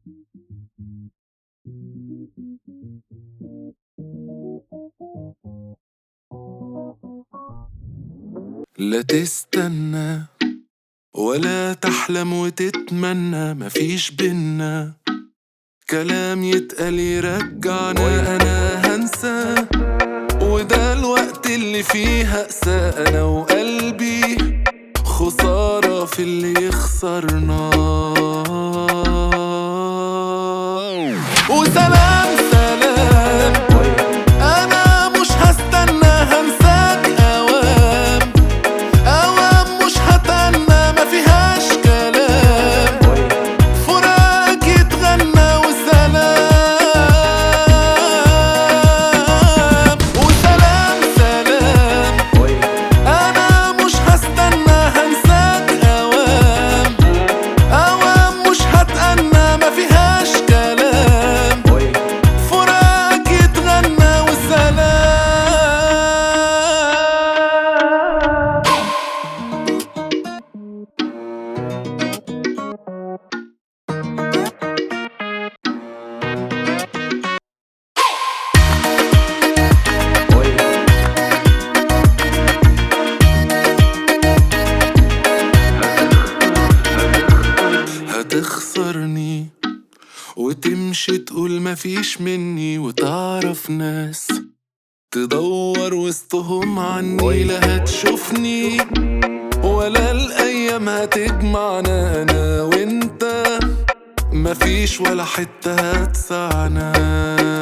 لا تستنى ولا تحلم وتتمنى مفيش بينا كلام يتقال يرجعنا انا هنسى وده الوقت اللي فيه هقسى انا وقلبي خسارة في اللي يخسرنا وسلام سلام انا مش هستنى هنساك اوام اوام مش هتنى ما فيهاش كلام فراق يتغنى وسلام وسلام سلام انا مش هستنى هنساك اوام اوام مش هتأنى ما فيهاش كلام فراق يتغنى وسلام هتخسرني وتمشي تقول مفيش مني وتعرف ناس تدور وسطهم عني لا هتشوفني ولا الأيام هتجمعنا أنا وأنت مفيش ولا حتة هتسعنا